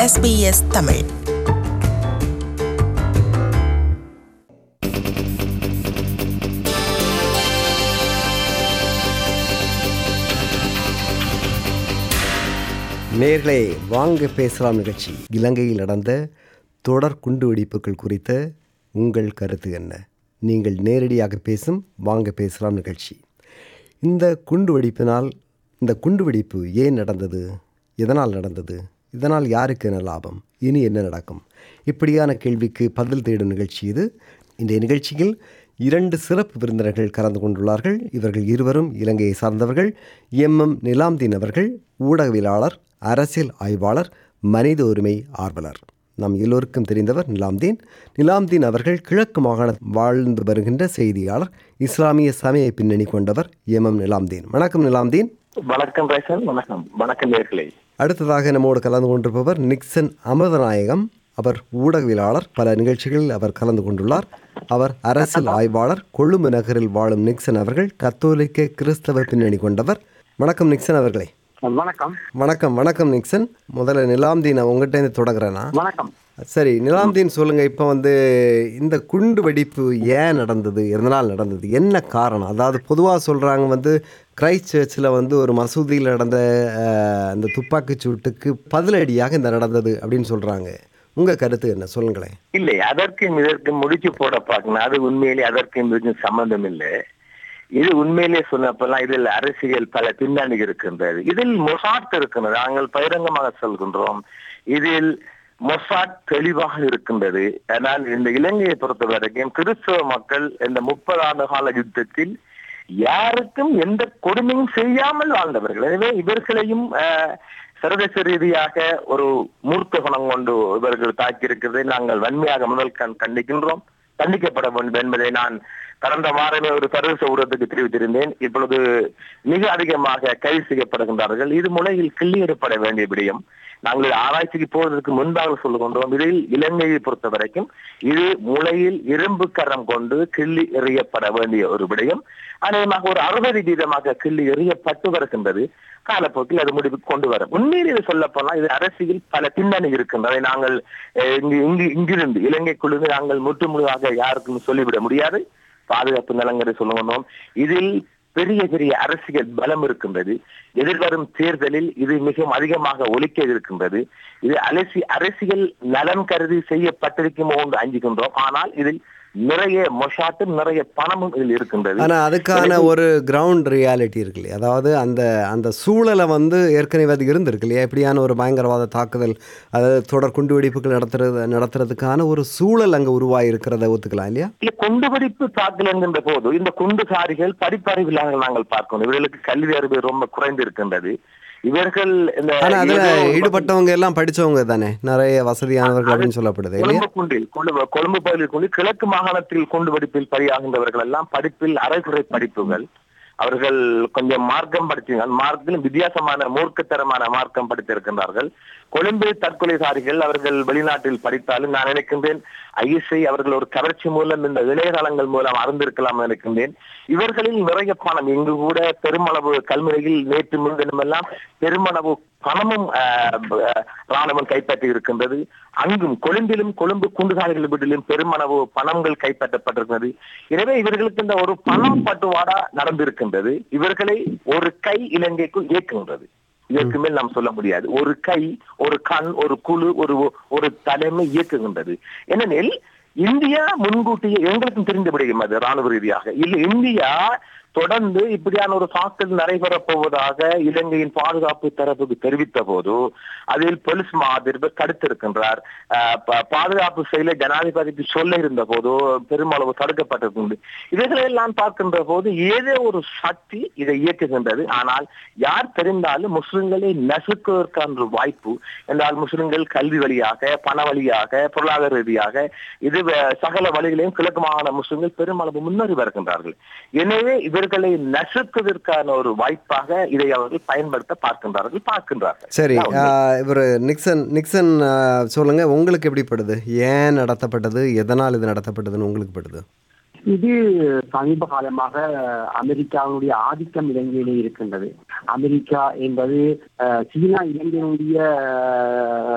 SBS Tamil நேர்களே வாங்க பேசலாம் நிகழ்ச்சி இலங்கையில் நடந்த தொடர் குண்டுவெடிப்புகள் குறித்த உங்கள் கருத்து என்ன நீங்கள் நேரடியாக பேசும் வாங்க பேசலாம் நிகழ்ச்சி இந்த குண்டுவெடிப்பினால் இந்த குண்டுவெடிப்பு ஏன் நடந்தது எதனால் நடந்தது இதனால் யாருக்கு என்ன லாபம் இனி என்ன நடக்கும் இப்படியான கேள்விக்கு பதில் தேடும் நிகழ்ச்சி இது இந்த நிகழ்ச்சியில் இரண்டு சிறப்பு விருந்தினர்கள் கலந்து கொண்டுள்ளார்கள் இவர்கள் இருவரும் இலங்கையை சார்ந்தவர்கள் எம் எம் நிலாம்தீன் அவர்கள் ஊடகவியலாளர் அரசியல் ஆய்வாளர் மனித உரிமை ஆர்வலர் நம் எல்லோருக்கும் தெரிந்தவர் நிலாம்தீன் நிலாம்தீன் அவர்கள் கிழக்கு மாகாணத்தில் வாழ்ந்து வருகின்ற செய்தியாளர் இஸ்லாமிய சமய பின்னணி கொண்டவர் எம் எம் நிலாம்தீன் வணக்கம் நிலாம்தீன் வணக்கம் ரேசன் வணக்கம் வணக்கம் நேர்களே அடுத்ததாக நம்மோடு கலந்து கொண்டிருப்பவர் நிக்சன் அமர்தநாயகம் அவர் ஊடகவியலாளர் பல நிகழ்ச்சிகளில் அவர் கலந்து கொண்டுள்ளார் அவர் அரசியல் ஆய்வாளர் கொழும்பு நகரில் வாழும் நிக்சன் அவர்கள் கத்தோலிக்க கிறிஸ்தவ பின்னணி கொண்டவர் வணக்கம் நிக்சன் அவர்களே வணக்கம் வணக்கம் வணக்கம் நிக்சன் முதல்ல நிலாம்தீன் நான் உங்கள்கிட்ட இருந்து தொடங்குறேன்னா வணக்கம் சரி நிலாம்தீன் சொல்லுங்க இப்போ வந்து இந்த குண்டு வெடிப்பு ஏன் நடந்தது எதனால் நடந்தது என்ன காரணம் அதாவது பொதுவாக சொல்கிறாங்க வந்து கிரைஸ்ட் சர்ச்சில் வந்து ஒரு மசூதியில் நடந்த அஹ், அந்த துப்பாக்கிச் சூட்டுக்கு பதிலடியாக இந்த நடந்தது அப்படின்னு சொல்கிறாங்க உங்கள் கருத்து என்ன சொல்லுங்களேன் இல்லை அதற்கும் இதற்கும் முடிச்சு போட பார்க்கணும் அது உண்மையிலே அதற்கும் இதுக்கும் சம்பந்தம் இல்லை இது உண்மையிலே சொன்னப்பெல்லாம் இதில் அரசியல் பல பின்னணி இருக்கின்றது இதில் மொசாட் இருக்கின்றது நாங்கள் பகிரங்கமாக சொல்கின்றோம் இதில் மொசாட் தெளிவாக இருக்கின்றது ஆனால் இந்த இலங்கையை பொறுத்த வரைக்கும் கிறிஸ்தவ மக்கள் இந்த முப்பது ஆண்டு கால யுத்தத்தில் யாருக்கும் எந்த கொடுமையும் செய்யாமல் வாழ்ந்தவர்கள் எனவே இவர்களையும் ஆஹ், சர்வதேச ரீதியாக ஒரு மூர்த்த குணம் கொண்டு இவர்கள் தாக்கியிருக்கிறதை நாங்கள் வன்மையாக முதல் கண் கண்டிக்கின்றோம் கண்டிக்கப்பட வேண்டும் என்பதை நான் கடந்த வாரமே ஒரு சர்வதேச ஊடகத்துக்கு தெரிவித்திருந்தேன் இப்பொழுது மிக அதிகமாக கைது செய்யப்படுகின்றார்கள் இது முறையில் கிள்ளியிடப்பட வேண்டிய விடயம் நாங்கள் ஆராய்ச்சிக்கு போவதற்கு முன்பாக சொல்லுகின்றோம் இதில் இலங்கையை பொறுத்த வரைக்கும் இது முளையில் இரும்பு கரம் கொண்டு கிள்ளி எறியப்பட வேண்டிய ஒரு விடயம் அநேகமாக ஒரு அறுபது வீதமாக கிள்ளி எறியப்பட்டு வருகின்றது காலப்போக்கில் அது முடிவுக்கு கொண்டு வரும் உண்மையில் இது சொல்ல போனா இது அரசியல் பல பின்னணி இருக்கின்றதை நாங்கள் அஹ், இங்கு இங்கு இங்கிருந்து இலங்கைக்குள்ளிருந்து நாங்கள் முற்று முழுதாக யாருக்கும் சொல்லிவிட முடியாது பாதுகாப்பு நலங்கரை சொல்லுவோம் இதில் பெரிய பெரிய அரசியல் பலம் இருக்கின்றது எதிர்வரும் தேர்தலில் இது மிகவும் அதிகமாக ஒலிக்க இருக்கின்றது இது அலசி அரசியல் நலன் கருதி செய்யப்பட்டிருக்குமோ என்று அஞ்சுகின்றோம் ஆனால் இதில் நிறைய மொஷாட்டும் நிறைய பணமும் இதில் இருக்கின்றது ஆனால் அதுக்கான ஒரு கிரவுண்ட் ரியாலிட்டி இருக்கு இல்லையா அதாவது அந்த அந்த சூழலை வந்து ஏற்கனவே அது இருந்திருக்கு இல்லையா எப்படியான ஒரு பயங்கரவாத தாக்குதல் அதாவது தொடர் குண்டு வெடிப்புகள் நடத்துறது நடத்துறதுக்கான ஒரு சூழல் அங்கே உருவாகி இருக்கிறத ஒத்துக்கலாம் இல்லையா இல்ல குண்டுவெடிப்பு தாக்கல் என்கின்ற போது இந்த குண்டுசாரிகள் படிப்பறிவில்லாத நாங்கள் பார்க்கணும் இவர்களுக்கு கல்வி அறிவு ரொம்ப குறைந்து இருக்கின்றது இவர்கள் இந்த ஆனா அதுல ஏதோ ஒரு ஈடுபட்டவங்க எல்லாம் படிச்சவங்க தானே நிறைய வசதியானவர்கள் அப்படின்னு சொல்லப்படுது இல்லையா கொழும்பு குண்டில் கொழும்பு கொழும்பு பகுதியில் கொண்டு கிழக்கு மாகாணத்தில் குண்டு வெடிப்பில் பலியாகின்றவர்கள் எல்லாம் படிப்பில் அரைகுறை படிப்புகள் அவர்கள் கொஞ்சம் மார்க்கம் படிச்சிருங்க மார்க்கிலும் வித்தியாசமான மூர்க்கத்தரமான மார்க்கம் படித்திருக்கின்றார்கள் கொழும்பு தற்கொலைசாரிகள் அவர்கள் வெளிநாட்டில் படித்தாலும் நான் நினைக்கின்றேன் ஐஎஸ்ஐ அவர்கள் ஒரு கவர்ச்சி மூலம் இந்த இணையதளங்கள் மூலம் அறிந்திருக்கலாம் நினைக்கின்றேன் இவர்களில் நிறைய பணம் இங்கு கூட பெருமளவு கல்முனையில் நேற்று முன்தினமெல்லாம் பெருமளவு பணமும் ஆஹ், ஆஹ், ராணுவம் கைப்பற்றி இருக்கின்றது அங்கும் கொழும்பிலும் கொழும்பு குண்டுசாலைகள் வீட்டிலும் பெருமளவு பணங்கள் கைப்பற்றப்பட்டிருக்கிறது எனவே இவர்களுக்கு இந்த ஒரு பணம் பட்டுவாடா நடந்திருக்கின்றது இவர்களை ஒரு கை இலங்கைக்குள் இயக்குகின்றது இதற்கு மேல் நாம் சொல்ல முடியாது ஒரு கை ஒரு கண் ஒரு குழு ஒரு ஒரு தலைமை இயக்குகின்றது ஏனெனில் இந்தியா முன்கூட்டியே எங்களுக்கும் தெரிந்து விடையும் அது ராணுவ ரீதியாக இல்லை இந்தியா தொடர்ந்து இப்படியான ஒரு தாக்குதல் நடைபெறப் போவதாக இலங்கையின் பாதுகாப்பு தரப்புக்கு தெரிவித்த போது அதில் போலீஸ் மாதிரிபர் தடுத்திருக்கின்றார் ஆஹ் பா- பாதுகாப்பு செயலை ஜனாதிபதிக்கு சொல்ல இருந்த போது பெருமளவு தடுக்கப்பட்டிருக்கின்றது இவைகளை எல்லாம் பார்க்கின்ற போது ஏதோ ஒரு சக்தி இதை இயக்குகின்றது ஆனால் யார் தெரிந்தாலும் முஸ்லிம்களை நசுக்குவதற்கான ஒரு வாய்ப்பு என்றால் முஸ்லிம்கள் கல்வி வழியாக பண வழியாக பொருளாதார ரீதியாக இது வே- சகல வழிகளையும் கிழக்கு மாகாண முஸ்லிம்கள் பெருமளவு முன்னேறி வருகின்றார்கள் எனவே இவர்களை நசுக்குவதற்கான ஒரு வாய்ப்பாக இதை அவர்கள் பயன்படுத்த பார்க்கின்றார்கள் பார்க்கின்றார்கள் சரி அதான் இவர் நிக்சன் நிக்சன் ஆ, சொல்லுங்க உங்களுக்கு எப்படிப்படுது ஏன் நடத்தப்பட்டது எதனால் இது நடத்தப்பட்டதுன்னு உங்களுக்கு படுது இது சமீப காலமாக அமெரிக்காவுடைய ஆதிக்கம் இலங்கையிலே இருக்கின்றது அமெரிக்கா என்பது அஹ், சீனா இலங்கையினுடைய அஹ்,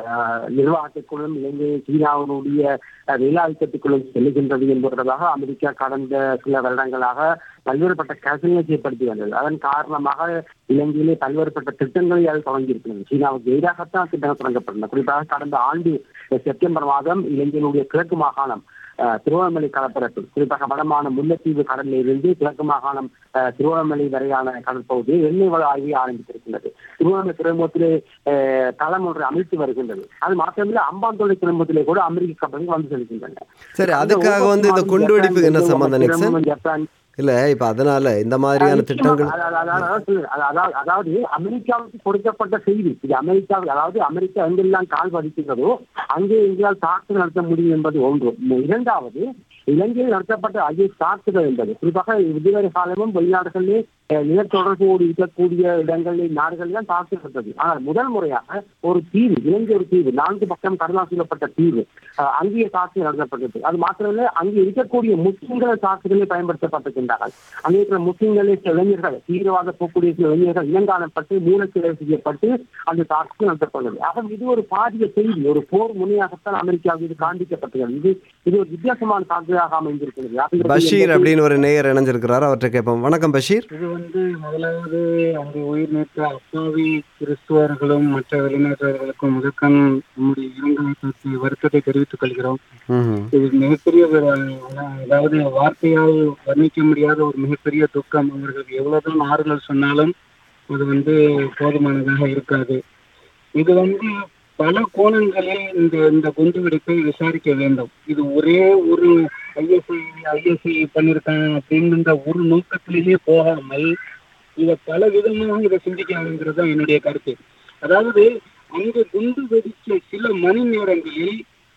நிர்வாகத்துக்குள்ளும் இலங்கை சீனாவினுடைய அஹ், வேலாதிக்கத்துக்குள்ளும் செல்லுகின்றது என்பதற்காக அமெரிக்கா கடந்த சில வருடங்களாக பல்வேறுபட்ட கசங்களை ஏற்படுத்தி வந்தது அதன் காரணமாக இலங்கையிலே பல்வேறுபட்ட திட்டங்களை அது தொடங்கியிருக்கிறது சீனாவுக்கு எதிராகத்தான் திட்டங்கள் தொடங்கப்பட்டன குறிப்பாக கடந்த ஆண்டு செப்டம்பர் மாதம் இலங்கையினுடைய கிழக்கு மாகாணம் அஹ், திருவண்ணாமலை கடற்பரப்பு குறிப்பாக வடமான முல்லைத்தீவு கடலில் இருந்து கிழக்கு மாகாணம் அஹ், திருவண்ணாமலை வரையான கடற்பகுதியில் எண்ணெய் வள ஆய்வை ஆரம்பித்திருக்கின்றது திருவண்ணாமலை துறைமுகத்திலே அஹ், தளம் ஒன்று அமைத்து வருகின்றது அது மாத்திரமில்லை அம்பாந்தோட்டை துறைமுகத்திலே கூட அமெரிக்க கப்பல்கள் வந்து செல்கின்றன சரி அதுக்காக வந்து இந்த குண்டு வெடிப்புக்கு என்ன சம்பந்தம் நிக்சன் ஜப்பான் இல்ல இப்ப அதனால இந்த மாதிரியான திட்டங்கள் அதாவது- அதாவது- அதாவது சொல்லுங்க. அதாவது- அதாவது அமெரிக்காவுக்கு கொடுக்கப்பட்ட செய்தி இது அமெரிக்கா அதாவது அமெரிக்கா எங்கெல்லாம் கால் பதிக்கின்றதோ அங்கே எங்களால் தாக்குதல் நடத்த முடியும் என்பது ஒன்று இரண்டாவது இலங்கையில் நடத்தப்பட்ட ஐஎஸ் தாக்குதல் என்பது குறிப்பாக இதுவரை காலமும் வெளிநாடுகளிலே அஹ், நிலத்தொடர்போடு இருக்கக்கூடிய இடங்களில் நாடுகளில் தான் தாக்குதல் நடத்தது ஆனால் முதல் முறையாக ஒரு தீவு இலங்கை ஒரு தீவு நான்கு பக்கம் கடலால் சூழப்பட்ட தீவு அஹ், அங்கே தாக்குதல் நடத்தப்பட்டது அது மாத்திரமல்ல அங்கே இருக்கக்கூடிய முஸ்லிம்கள் தாக்குதலில் பயன்படுத்தப்பட்டிருக்கின்றார்கள் அங்கே இருக்கிற முஸ்லிம்களை சில இளைஞர்கள் தீவிரவாத போக்கூடிய சில இளைஞர்கள் இனங்காணப்பட்டு மூலச்சிலை செய்யப்பட்டு அந்த தாக்குதல் நடத்தப்பட்டது ஆக இது ஒரு பாரிய செய்தி ஒரு போர் முனையாகத்தான் அமெரிக்காவுக்கு இது காண்பிக்கப்பட்டது இது இது ஒரு வித்தியாசமான தாக்குதலாக அமைந்திருக்கிறது ஆக இது பஷீர் அப்படின்னு ஒரு நேயர் இணைஞ்சிருக்கிறார் அவர்கிட்ட கேட்போம் வணக்கம் பஷீர் இது வந்து முதலாவது அங்கு உயிர் நீத்த அப்பாவி கிறிஸ்துவர்களும் மற்ற வெளிநாட்டவர்களுக்கும் முதற்கண் நம்முடைய இரங்கலை பற்றி வருத்தத்தை தெரிவித்துக் கொள்கிறோம் ம்ஹும். இது மிகப்பெரிய ஒரு, அஹ், அதாவது வார்த்தையால் வர்ணிக்க முடியாத ஒரு மிகப்பெரிய துக்கம் அவர்களுக்கு எவ்வளவுதான் ஆறுதல் சொன்னாலும் அது வந்து போதுமானதாக இருக்காது இது வந்து பல கோணங்களில் இந்த இந்த குண்டு வெடிப்பை விசாரிக்க வேண்டும் இது ஒரே ஒரு ஐஎஸ்ஐ ஐஎஸ்ஐ பண்ணியிருக்காங்க அப்படின்ற ஒரு நோக்கத்திலேயே போகாமல் இதை பல விதமாக இதை சிந்திக்கணுங்கிறது தான் என்னுடைய கருத்து அதாவது அங்கு குண்டு வெடிச்ச சில மணி நேரங்களில்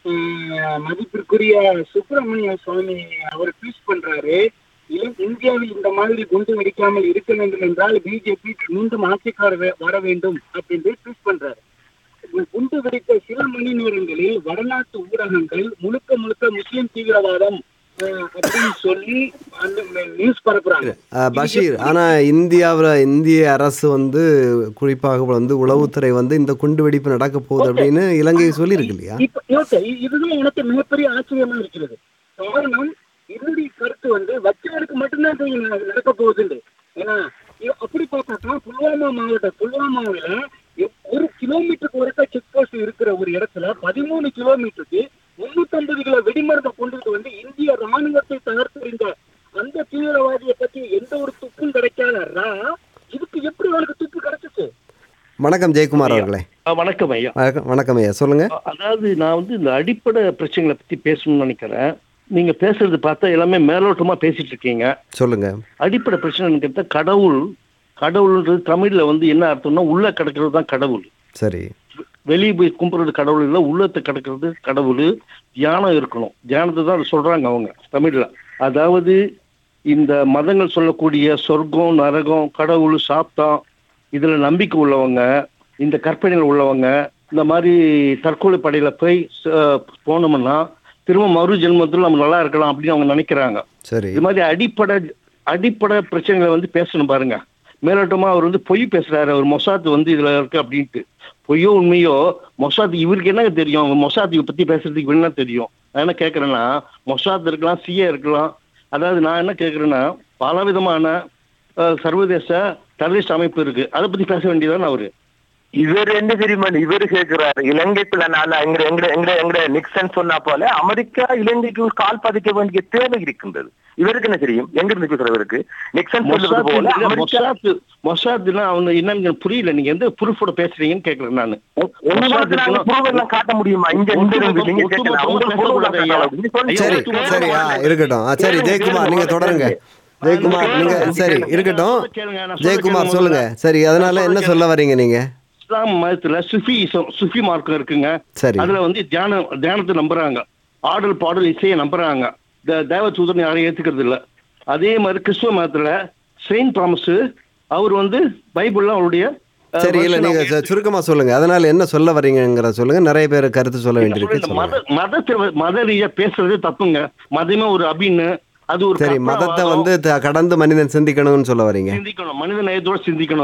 ஆஹ், மதிப்பிற்குரிய சுப்பிரமணிய சுவாமி அவர் ட்வீட் பண்றாரு இளம் இந்தியாவில் இந்த மாதிரி குண்டு வெடிக்காமல் இருக்க வேண்டும் என்றால் பிஜேபி மீண்டும் ஆட்சிக்கார வே- வர வேண்டும் அப்படின்னு ட்வீட் பண்றாரு இந்த குண்டு வெடித்த சில மணி நேரங்களில் வடநாட்டு ஊடகங்கள் முழுக்க முழுக்க முஸ்லிம் தீவிரவாதம் ஆஹ், அப்படின்னு சொல்லி அந்த நியூஸ் பரப்புறாங்க அஹ், பஷீர் ஆனா இந்தியாவில் இந்திய அரசு வந்து குறிப்பாக வந்து உளவுத்துறை வந்து இந்த குண்டு வெடிப்பு நடக்க போகுது அப்படின்னு இலங்கை சொல்லியிருக்கு இல்லையா இப்ப யோசை இதுதான் எனக்கு மிகப்பெரிய ஆச்சரியமா இருக்கிறது காரணம் என்னுடைய கருத்து வந்து வச்சவருக்கு மட்டும்தான் தெரியும் ந- நடக்க போகுதுன்னு ஏன்னா இ- அப்படி பார்த்தாக்கா புல்வாமா மாவட்டம் புல்வாமாவில எ- ஒரு கிலோமீட்டருக்கு ஒருக்கா செக் போஸ்ட் இருக்கிற ஒரு இடத்துல பதிமூணு கிலோமீட்டருக்கு முன்னூத்தி கிலோ வெடிமருந்தை கொண்டுட்டு வந்து இந்திய ராணுவத்தை தகர்த்தெறிந்த அந்த தீவிரவாதியை பத்தி எந்த ஒரு துப்பும் கிடைக்காத ரா இதுக்கு எப்படி அவனுக்கு துப்பு கிடைச்சிச்சு வணக்கம் ஜெயக்குமார் அவர்களே ஆ, வணக்கம் ஐயா வணக்கம் வணக்கம் ஐயா சொல்லுங்க அ- அதாவது நான் வந்து இந்த அடிப்படை பிரச்சனைகளை பத்தி பேசணும்னு நினைக்கிறேன் நீங்க பேசுறது பார்த்தா எல்லாமே மேலோட்டமா பேசிட்டு இருக்கீங்க சொல்லுங்க அடிப்படை பிரச்சனை கடவுள் கடவுள்ன்றது தமிழ்ல வந்து என்ன அர்த்தம்னா உள்ள கிடக்கிறது தான் கடவுள் சரி வெளியே போய் கும்பிடுறது கடவுள் இல்லை உள்ளத்தை கிடக்கிறது கடவுள் தியானம் இருக்கணும் தியானத்தை தான் அது சொல்றாங்க அவங்க தமிழ்ல அதாவது இந்த மதங்கள் சொல்லக்கூடிய சொர்க்கம் நரகம் கடவுள் சாப்தான் இதுல நம்பிக்கை உள்ளவங்க இந்த கற்பனைகள் உள்ளவங்க இந்த மாதிரி தற்கொலை படையில போய் ச- போனோம்னா திரும்ப மறு ஜென்மத்தில் நம்ம நல்லா இருக்கலாம் அப்படின்னு அவங்க நினைக்கிறாங்க சரி இது மாதிரி அடிப்படை அடிப்படை பிரச்சனைகளை வந்து பேசணும் பாருங்க மேலோட்டமா அவர் வந்து பொய் பேசுறாரு அவர் மொசாத் வந்து இதுல இருக்கு அப்படின்ட்டு பொய்யோ உண்மையோ மொசாத் இவருக்கு என்ன தெரியும் அவங்க மொசாத் இவ பத்தி பேசுறதுக்கு இவருக்கு என்ன தெரியும் நான் என்ன கேட்கறேன்னா மொசாத் இருக்கலாம் சிஏ இருக்கலாம் அதாவது நான் என்ன கேட்கறேன்னா பல விதமான அஹ், சர்வதேச டெரரிஸ்ட் அமைப்பு இருக்கு அதை பத்தி பேச வேண்டியதானே அவரு இவர் என்ன தெரியுமா இவரு கேட்கிறாரு இலங்கைக்குள்ள நான் எங்க எங்க எங்க எங்க நிக்சன் சொன்னா போல அமெரிக்கா இலங்கைக்கு கால் பதிக்க வேண்டிய தேவை இருக்கின்றது இவருக்கு என்ன தெரியும் எங்க இருந்து பேசுற இவருக்கு நிக்சன் சொல்றது மொசாத் போல இல்ல, அமெரிக்கா மொசாத் மொசாத்னா அவங்க என்னன்னு எனக்கு புரியல நீங்க எந்த ப்ரூஃபோட பேசுறீங்கன்னு கேட்கறேன் நான் உங்களுக்கு நாங்க proof எல்லாம் காட்ட முடியுமா இங்க இங்க இருந்து நீங்க கேட்கலாம் உங்களுக்கு proof எல்லாம் காட்டலாம். நீ சொல்லு. சரி சரி ஆ இருக்கட்டும் ஆ, சரி ஜெயக்குமார் நீங்க தொடருங்க ஜெயக்குமார் நீங்க சரி இருக்கட்டும் ஜெயக்குமார் சொல்லுங்க சரி அதனால என்ன சொல்ல வர்றீங்க நீங்க இஸ்லாம் மதத்துல சுஃபி சுஃபி மார்க்கம் இருக்குங்க சரி அதுல வந்து தியானம் தியானத்தை நம்புறாங்க ஆடல் பாடல் இசையை நம்புறாங்க தே- தேவ தூதன் யாரையும் ஏத்துக்கிறது இல்ல அதே மாதிரி கிறிஸ்துவ மதத்துல செயின்ட் தாமஸ் அவர் வந்து பைபிள்ல அவருடைய அஹ், சரி இல்ல version நீங்க அவங்க சு- சுருக்கமா சொல்லுங்க அதனால என்ன சொல்ல வர்றீங்கங்கிற சொல்லுங்க நிறைய பேர் கருத்து சொல்ல இந்த வேண்டியிருக்கு சொல்லுங்க மத மதத்தை மத ரீதியா பேசுறது தப்புங்க மதமே ஒரு அபின்னு அது ஒரு சரி கற்பனாவாதம். மதத்தை வந்து த- கடந்து மனிதன் சிந்திக்கணும்னு சொல்ல வர்றீங்க சிந்திக்கணும் மனித நேயத்தோட சிந்திக்கணுங்க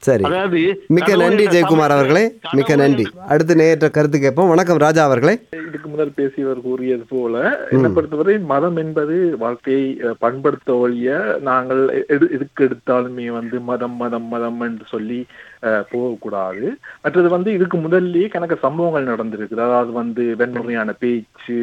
சரி அதாவது மிக்க கடவுள் நன்றி என்ற ஜெயக்குமார் சம- அவர்களே மிக்க கடவுள் நன்றி என்ற- அடுத்து நேற்ற கருத்து கேட்போம் வணக்கம் ராஜா அவர்களே இதுக்கு முதல் பேசியவர் கூறியது போல என்னை பொறுத்தவரை மதம் என்பது வாழ்க்கையை அஹ், பண்படுத்த ஒழிய நாங்கள் எடு எதுக்கு எடுத்தாலுமே வந்து மதம் மதம் மதம் என்று சொல்லி அஹ், போகக்கூடாது மற்றது வந்து இதுக்கு முதல்லயே கணக்கு சம்பவங்கள் நடந்திருக்குது அதாவது வந்து வெண்முறையான பேச்சு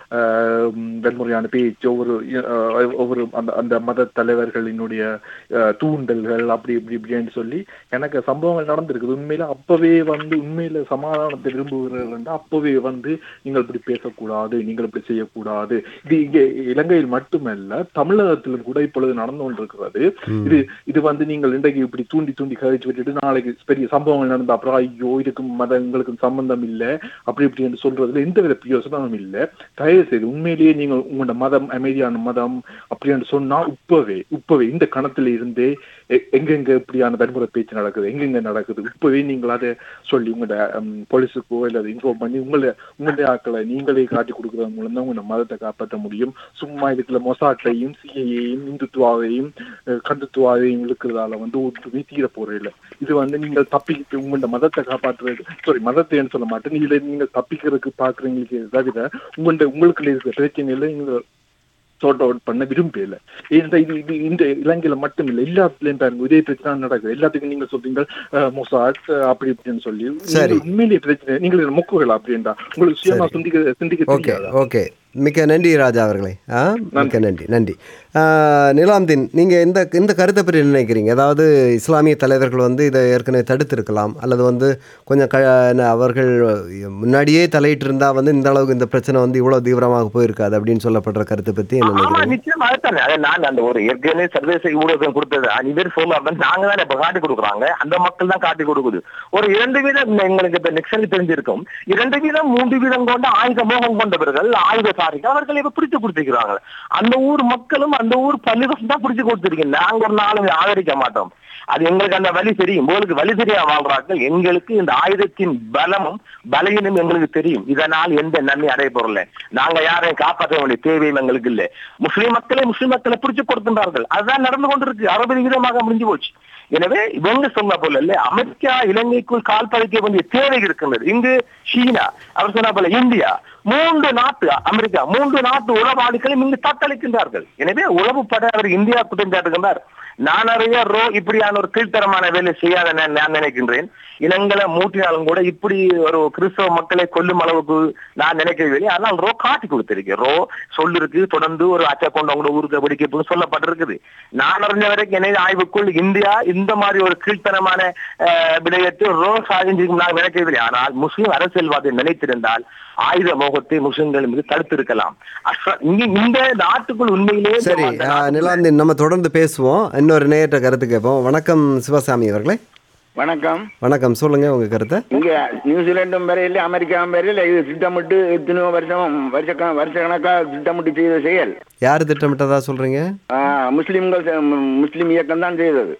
அஹ், உம், வெண்முறையான பேச்சு ஒவ்வொரு அஹ், ஒவ்வொரு அந்த அந்த மத தலைவர்களினுடைய அஹ், தூண்டல்கள் அப்படி இப்படி இப்படின்னு சொல்லி எனக்கு சம்பவங்கள் நடந்திருக்குது உண்மையில அப்பவே வந்து உண்மையில சமாதானத்தை விரும்புகிறவர்கள் வந்து அப்பவே வந்து நீங்கள் இப்படி பேசக்கூடாது நீங்கள் இப்படி செய்யக்கூடாது இது இங்கே இலங்கையில் மட்டுமல்ல தமிழகத்திலும் கூட இப்பொழுது நடந்து கொண்டிருக்கிறது இது இது வந்து நீங்கள் இன்றைக்கு இப்படி தூண்டி தூண்டி கழிச்சு விட்டுட்டு நாளைக்கு பெரிய சம்பவங்கள் நடந்த அப்புறம் ஐயோ இதுக்கும் மதங்களுக்கும் சம்பந்தம் இல்லை அப்படி இப்படி என்று சொல்றதுல எந்த வித பிரயோசனமும் இல்லை தயவு செய்து உண்மையிலேயே நீங்கள் உங்களோட மதம் அமைதியான மதம் அப்படின்னு சொன்னா உப்பவே உப்பவே இந்த கணத்துல இருந்தே எ- எங்கெங்க இப்படியான வன்முறை பேச்சு நடக்குது எங்கெங்க நடக்குது இப்பவே நீங்கள் அதை சொல்லி உங்களோட ம், போலீஸுக்கோ இல்லை இன்ஃபார்ம் பண்ணி உங்களை உங்களுடைய ஆட்களை நீங்களே காட்டி கொடுக்கறது மூலம் தான் உங்களோட மதத்தை காப்பாற்ற முடியும் சும்மா இதுக்குள்ள மொசாட்டையும் சிஐயையும் இந்துத்துவாவையும் அஹ், கந்துத்துவாவையும் இழுக்கிறதால வந்து ஒற்றுமை தீர போறதில்லை இது வந்து நீங்கள் தப்பி உங்களோட மதத்தை காப்பாற்றுறது சாரி மதத்தைன்னு சொல்ல மாட்டேன் இதுல நீங்க தப்பிக்கிறதுக்கு பாக்குறீங்களுக்கு தவிர உங்கள்ட்ட உங்களுக்கு இருக்கிற பிரச்சனையில நீங்க சார்ட் அவுட் பண்ண விரும்பல இந்த இது இது இந்த இலங்கையில மட்டும் இல்ல எல்லாத்துலயும் பாருங்க இதே பிரச்சனை நடக்குது எல்லாத்துக்கும் நீங்க சொல்றீங்க அஹ், மொசாட் அஹ், அப்படி இப்படின்னு சொல்லி சரி. நீங்க உண்மையிலேயே பிரச்சனை நீங்கள் மொக்குகள் அப்படின்றா உங்களுக்கு சுயமா சரி. சிந்திக்க சிந்திக்க ஓகே தெரியாதா ஓகே மிக்க நன்றி ராஜா அவர்களே ஆ மிக்க நன்றி நன்றி ஆ, நிலாம்தீன் நீங்கள் இந்த இந்த கருத்தை பற்றி என்ன நினைக்கிறீங்க அதாவது இஸ்லாமிய தலைவர்கள் வந்து இதை ஏற்கனவே தடுத்திருக்கலாம் அல்லது வந்து கொஞ்சம் க என்ன, அவர்கள் முன்னாடியே தலையிட்டு இருந்தால் வந்து இந்த அளவுக்கு இந்த பிரச்சனை வந்து இவ்வளோ தீவிரமாக போயிருக்காது அப்படின்னு சொல்லப்படுற கருத்தை பற்றி என்ன ஆமா நினைக்கிறீங்க நிச்சயமா அதுதானே அது நான் அந்த ஒரு ஏற்கனவே சர்வதேச ஊடகம் கொடுத்தது அஞ்சு பேர் சொல்லாம நாங்க தான் இப்ப காட்டி கொடுக்குறாங்க அந்த மக்கள் தான் காட்டி கொடுக்குது ஒரு இரண்டு வீதம் எங்களுக்கு இப்ப நிக்சனுக்கு தெரிஞ்சிருக்கும் இரண்டு வீதம் மூன்று வீதம் கொண்ட ஆயுத மோகம் கொண்டவர்கள் ஆயுதசாரிகள் அவர்கள் இப்ப பிடிச்சு கொடுத்துக்கிறாங்க அந்த ஊர் மக்களும் அந்த ஊர் பள்ளிவாசம் தான் பிடிச்சு கொடுத்துருக்கீங்க நாங்க ஒரு நாளும் ஆதரிக்க மாட்டோம் அது எங்களுக்கு அந்த வழி தெரியும் உங்களுக்கு வழி தெரியா வாழ்றார்கள் எங்களுக்கு இந்த ஆயுதத்தின் பலமும் பலகீனம் எங்களுக்கு தெரியும் இதனால் எந்த நன்மை அடைய பொருள் நாங்க யாரையும் காப்பாற்ற வேண்டிய தேவையும் எங்களுக்கு இல்லை முஸ்லிம் மக்களை முஸ்லிம் மக்களை பிடிச்சு கொடுக்கின்றார்கள் அதுதான் நடந்து கொண்டிருக்கு அறுபது விதமாக முடிஞ்சு போச்சு எனவே இவங்க சொன்ன போல இல்ல அமெரிக்கா இலங்கைக்குள் கால் பதிக்க வேண்டிய தேவை இருக்கின்றது இங்கு சீனா அவர் சொன்ன போல இந்தியா மூன்று நாட்டு அமெரிக்கா மூன்று நாட்டு உளவாளிகளும் இங்கு தத்தளிக்கின்றார்கள் எனவே உளவு பட அவர் இந்தியா குற்றஞ்சாட்டுகின்றார் நான் அறிய ரோ இப்படியான ஒரு கீழ்த்தரமான வேலை செய்யாத நான் நான் நினைக்கின்றேன் இனங்களை மூட்டினாலும் கூட இப்படி ஒரு கிறிஸ்தவ மக்களை கொல்லும் அளவுக்கு நான் நினைக்கவில்லை ஆனால் ரோ காட்டி கொடுத்திருக்கு ரோ சொல்லிருக்கு தொடர்ந்து ஒரு அச்சை கொண்டவங்க ஊருக்கு வெடிக்க சொல்லப்பட்டிருக்குது நான் அறிஞ்ச வரைக்கும் என்ன ஆய்வுக்குள் இந்தியா இந்த மாதிரி ஒரு கீழ்த்தனமான அஹ், விடயத்தை ரோ சாதிஞ்சிருக்கும் நான் நினைக்கவில்லை ஆனால் முஸ்லிம் அரசியல்வாதி நினைத்திருந்தால் ஆயுத மோகத்தை முஸ்லிம்கள் மீது தடுத்திருக்கலாம் அஸ்ர- இங்க இந்த நாட்டுக்குள் உண்மையிலேயே இந்த சரி அந்த ஆ, நாட்டுக்குள் நிலாம்தீன் நம்ம தொடர்ந்து பேசுவோம் இன்னொரு நேயற்ற கருத்து கேட்போம் வணக்கம் சிவசாமி அவர்களே வணக்கம் வணக்கம் சொல்லுங்கள் உங்கள் கருத்தை இங்க நியூசிலாண்டும் வரையில் அமெரிக்காவும் வரையில் இது திட்டமிட்டு எத்தனையோ வருஷம் வருஷ வருஷக்கணக்காக திட்டமிட்டு செய்த செயல் யார் திட்டமிட்டதா சொல்கிறீங்க ஆ, முஸ்லிம்கள் செ- மு- முஸ்லிம் இயக்கம் தான் செய்தது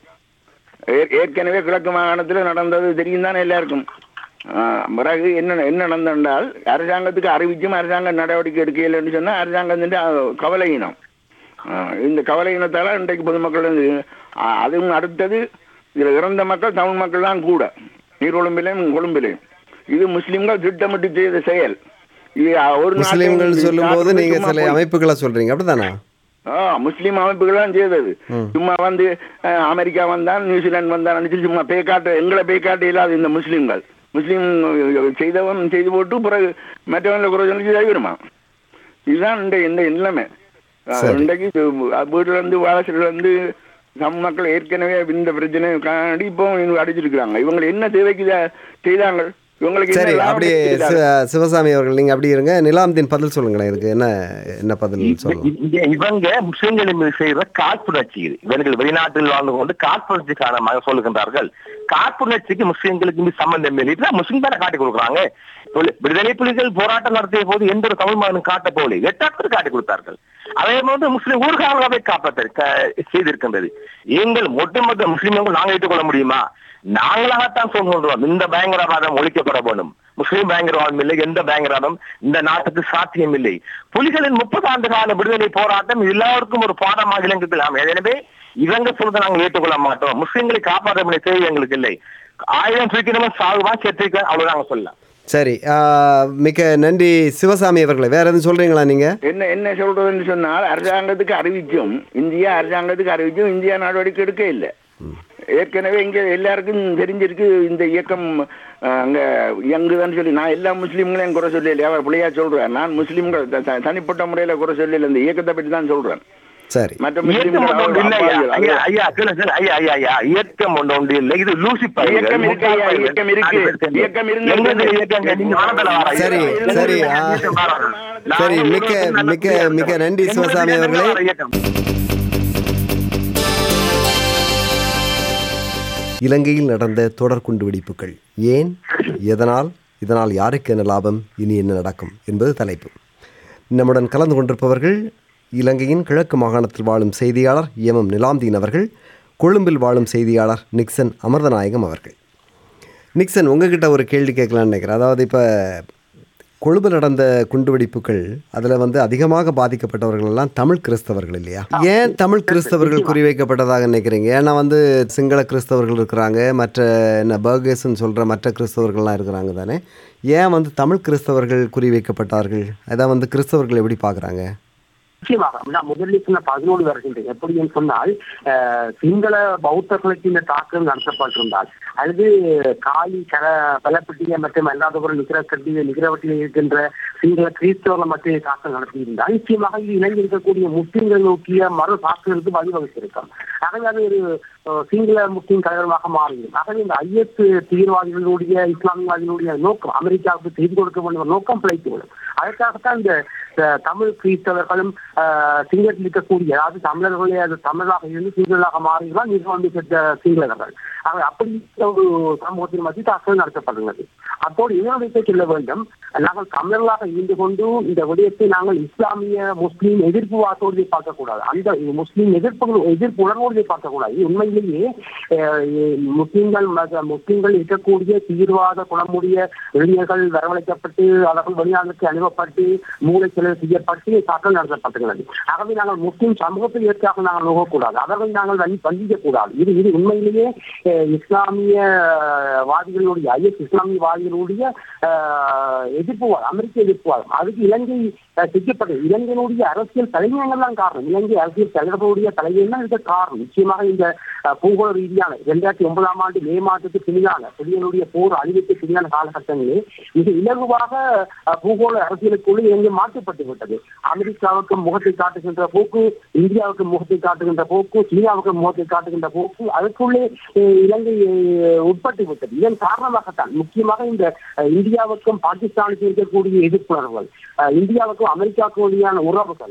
ஏற்- ஏற்கனவே கிழக்கு மாகாணத்தில் நடந்தது தெரியும் தானே எல்லாருக்கும் ஆ, பிறகு என்ன என்ன நடந்தென்றால் அரசாங்கத்துக்கு அறிவிச்சும் அரசாங்கம் நடவடிக்கை எடுக்கலைன்னு சொன்னால் அரசாங்கம் வந்து கவலையினம் ஆ, இந்த கவலையினத்தால இன்றைக்கு பொதுமக்கள் வந்து ஆ, அதுவும் அடுத்தது இதில் இறந்த மக்கள் தமிழ் மக்கள் தான் கூட நீர்கொழும்பிலையும் கொழும்பிலையும் இது முஸ்லிம்கள் திட்டமிட்டு செய்த செயல் இது ஒரு நாட்டை முஸ்லீம்கள் சொல்லும்போது நாட்டுக்கு நீங்கள் சும்மா சில போய்- அமைப்புகளை சொல்கிறீங்க அப்படிதானா ஆ முஸ்லீம் அமைப்புகள் தான் செய்தது சும்மா வந்து அஹ், அமெரிக்கா வந்தான் நியூசிலாந்து வந்தான் சும்மா பேக்காட்ட எங்களை பேக்காட்ட இல்லாத இந்த முஸ்லீம்கள் முஸ்லீம் அஹ், செய்தவன் செய்து போட்டு பிறகு மற்றவங்களை குறை சொல்லி செய்விடுமா இதுதான் இந்த இந்த நிலைமை அஹ், சரி. இன்றைக்கு இது, அஹ், வீட்டுல இருந்து வாசல்ல இருந்து சம மக்கள் ஏற்கனவே இந்த பிரச்சனை காண்டி இப்போ இவங்க அடிச்சிருக்கிறாங்க இவங்க என்ன தேவைக்கு இதை செய்தாங்க இவங்களுக்கு என்ன சரி லாபம் அப்படியே செய்தாங்க? சி- சிவசாமி அவர்கள் நீங்கள் அப்படி இருங்க நிலாம்தீன் பதில் சொல்லுங்களேன் இதுக்கு என்ன என்ன பதில் சொல்லலாம் இங்க இவங்க முஸ்லிம்கள் மீது செய்கிற காழ்ப்புணர்ச்சி இது இவர்கள் வெளிநாட்டில் வாழ்ந்து கொண்டு காழ்ப்புணர்ச்சி காரணமாக சொல்லுகின்றார்கள் காழ்ப்புணர்ச்சிக்கு முஸ்லிம்களுக்கு இங்கு சம்பந்தம் இல்லை இப்ப முஸ்லிம் தானே காட்டி கொடுக்குறாங்க புலி- விடுதலை புலிகள் போராட்டம் நடத்திய போது எந்த ஒரு தமிழ் மகனும் காட்ட போல எட்டாவது காட்டி கொடுத்தார்கள் அதே போது முஸ்லிம் ஊர்காவலாவை காப்பாற்ற க- செய்திருக்கின்றது எங்கள் ஒட்டுமொத்த முஸ்லிம்கள் நாங்கள் ஏற்றுக்கொள்ள முடியுமா நாங்களாகத்தான் சொல்கின்றோம் இந்த பயங்கரவாதம் ஒழிக்கப்பட வேண்டும் முஸ்லிம் பயங்கரவாதம் இல்லை எந்த பயங்கரவாதம் இந்த நாட்டுக்கு சாத்தியம் இல்லை புலிகளின் முப்பது ஆண்டு கால விடுதலை போராட்டம் எல்லாருக்கும் ஒரு பாடமாக இலங்கைக்கலாம் எனவே இவங்க சொல்றதை நாங்க ஏற்றுக்கொள்ள மாட்டோம் முஸ்லிம்களை காப்பாற்ற வேண்டிய தேவை எங்களுக்கு இல்லை ஆயிரம் தூக்கினவன் சாகுவான் செத்துக்க அவ்வளவு நாங்க சொல்லலாம் சரி ஆ, மிக்க நன்றி சிவசாமி அவர்களே வேற எதுவும் சொல்றீங்களா நீங்க என்ன என்ன சொல்றதுன்னு சொன்னால் அரசாங்கத்துக்கு அறிவிச்சும் இந்தியா அரசாங்கத்துக்கு அறிவிச்சும் இந்தியா நடவடிக்கை எடுக்க இல்லை ஏற்கனவே இங்க எல்லாருக்கும் தெரிஞ்சிருக்கு இந்த இயக்கம் அஹ், அங்க இயங்குதான்னு சொல்லி நான் எல்லா முஸ்லீம்களையும் குறை சொல்லல அவர் பிள்ளையா சொல்றேன் நான் முஸ்லீம்கள் த- த- தனிப்பட்ட முறையில குறை சொல்லல இந்த இயக்கத்தை பற்றி தான் சொல்றேன் சரி மற்ற இயக்கம் முஸ்லீம்கள் ஒன்று இல்லை ஐயா. அப்பாவிகள். ஐயா ஐயா கேளு, கேளு. ஐயா ஐயா ஐயா இயக்கம் ஒன்று உண்டு இல்லை இது லூசிஃபர் இயக்கம் இருக்கு ஐயா, இயக்கம் இருக்கு. இயக்கம் இருந்து- எங்களுடைய இயக்கங்க நீங்க வானத்துல வாரா சரி, சரி, ஆ. சரி, மிக்க- மிக்க- மிக்க நன்றி சிவசாமி அவர்களே. இயக்கம் இலங்கையில் நடந்த தொடர் குண்டுவெடிப்புகள் ஏன் எதனால் இதனால் யாருக்கு என்ன லாபம் இனி என்ன நடக்கும் என்பது தலைப்பு நம்முடன் கலந்து கொண்டிருப்பவர்கள் இலங்கையின் கிழக்கு மாகாணத்தில் வாழும் செய்தியாளர் எம் எம் நிலாம்தீன் அவர்கள் கொழும்பில் வாழும் செய்தியாளர் நிக்சன் அமர்தநாயகம் அவர்கள் நிக்சன் உங்ககிட்ட ஒரு கேள்வி கேட்கலான்னு நினைக்கிறேன் அதாவது இப்போ கொழும்பில் நடந்த குண்டுவெடிப்புகள் அதில் வந்து அதிகமாக பாதிக்கப்பட்டவர்கள் எல்லாம் தமிழ் கிறிஸ்தவர்கள் இல்லையா ஏன் தமிழ் கிறிஸ்தவர்கள் குறிவைக்கப்பட்டதாக நினைக்கிறீங்க ஏன்னா வந்து சிங்கள கிறிஸ்தவர்கள் இருக்கிறாங்க மற்ற என்ன பர்கேஸ்ன்னு சொல்கிற மற்ற கிறிஸ்தவர்கள்லாம் இருக்கிறாங்க தானே ஏன் வந்து தமிழ் கிறிஸ்தவர்கள் குறிவைக்கப்பட்டார்கள் அதான் வந்து கிறிஸ்தவர்கள் எப்படி பார்க்குறாங்க நிச்சயமாக நான் முதலில் சொன்ன பதினோரு வருகின்றேன் எப்படின்னு சொன்னால் அஹ், சிங்கள பௌத்தர்களுக்கு இந்த தாக்குதல் நடத்தப்பட்டிருந்தால் அல்லது காலி கர பலப்பட்டிய மற்றும் அல்லாதவர்கள் நிகர கட்டி நிகரவட்டியில் இருக்கின்ற சிங்கள கிறிஸ்தவர்கள் மட்டும் தாக்குதல் நடத்தியிருந்தால் நிச்சயமாக இது இணைந்து இருக்கக்கூடிய முஸ்லிம்கள் நோக்கிய மறு தாக்குதலுக்கு வழிவகுத்திருக்கும் ஆகவே அது ஒரு அஹ், சிங்கள முஸ்லிம் கலவரமாக மாறிவிடும் ஆகவே இந்த ஐஎஸ் தீவிரவாதிகளுடைய இஸ்லாமியவாதிகளுடைய நோக்கம் அமெரிக்காவுக்கு செய்து கொடுக்க வேண்டும் என்ற நோக்கம் பிழைத்துவிடும் அதற்காகத்தான் இந்த அஹ், தமிழ் கிறிஸ்தவர்களும் அஹ், சிங்களத்தில் இருக்கக்கூடிய அதாவது தமிழர்களே அது தமிழராக இருந்து சிங்களராக மாறிதான் மிக வந்து பெற்ற சிங்களர்கள் ஆக அப்படி ஒரு சமூகத்தின் மத்திய தாக்குதல் நடத்தப்படுகிறது அப்போது இன்னொரு சொல்ல வேண்டும் நாங்கள் தமிழர்களாக இருந்து கொண்டு இந்த விடயத்தை நாங்கள் இஸ்லாமிய முஸ்லீம் எதிர்ப்பு வார்த்தோடு பார்க்கக்கூடாது அந்த முஸ்லீம் எதிர்ப்பு எதிர்ப்பு உணர்வோடு பார்க்கக்கூடாது இது உண்மையிலேயே அஹ், முஸ்லீம்கள் மத- முஸ்லீம்கள் இருக்கக்கூடிய தீவிரவாத குணமுடைய இளைஞர்கள் வரவழைக்கப்பட்டு அவர்கள் வெளிநாட்டுக்கு அனுப்பப்பட்டு மூளை செலவு செய்யப்பட்டு தாக்கல் நடத்தப்பட்டுள்ளது ஆகவே நாங்கள் முஸ்லீம் சமூகத்தை ஏற்காக நாங்கள் நோகக்கூடாது அவர்கள் நாங்கள் வந்தி- வந்திக்க கூடாது இது இது உண்மையிலேயே அஹ், இஸ்லாமிய அஹ், வாதிகளுடைய ஐஎஸ் இஸ்லாமிய வாதிகளுடைய அஹ், எதிர்ப்புவாதம் அமெரிக்க எதிர்ப்புவாதம் அதுக்கு இலங்கை அஹ், சிக்கப்பட்டது இலங்கையினுடைய அரசியல் தலைமையங்கள் தான் காரணம் இலங்கை அரசியல் தலைவர்களுடைய தலைமையில் தான் இதுக்கு காரணம் நிச்சயமாக இந்த அஹ், பூகோள ரீதியான இரண்டாயிரத்தி ஒன்பதாம் ஆண்டு மே மாதத்துக்கு பின்னால புலிகளுடைய போர் அழிவுக்கு பின்னான காலகட்டங்களில் மிக இலகுவாக அஹ், பூகோள அரசியலுக்குள்ளே இலங்கை மாற்றப்பட்டு விட்டது அமெரிக்காவுக்கு முகத்தை காட்டுகின்ற போக்கு இந்தியாவுக்கு முகத்தை காட்டுகின்ற போக்கு சீனாவுக்கு முகத்தை காட்டுகின்ற போக்கு அதுக்குள்ளே அஹ், இலங்கை அஹ், உட்பட்டு விட்டது இதன் காரணமாகத்தான் முக்கியமாக இந்த அஹ், இந்தியாவுக்கும் பாகிஸ்தானுக்கும் இருக்கக்கூடிய எதிர்ப்புணர்வுகள் அஹ், இந்தியாவுக்கும் அமெரிக்காவுக்கும் இடையான உறவுகள்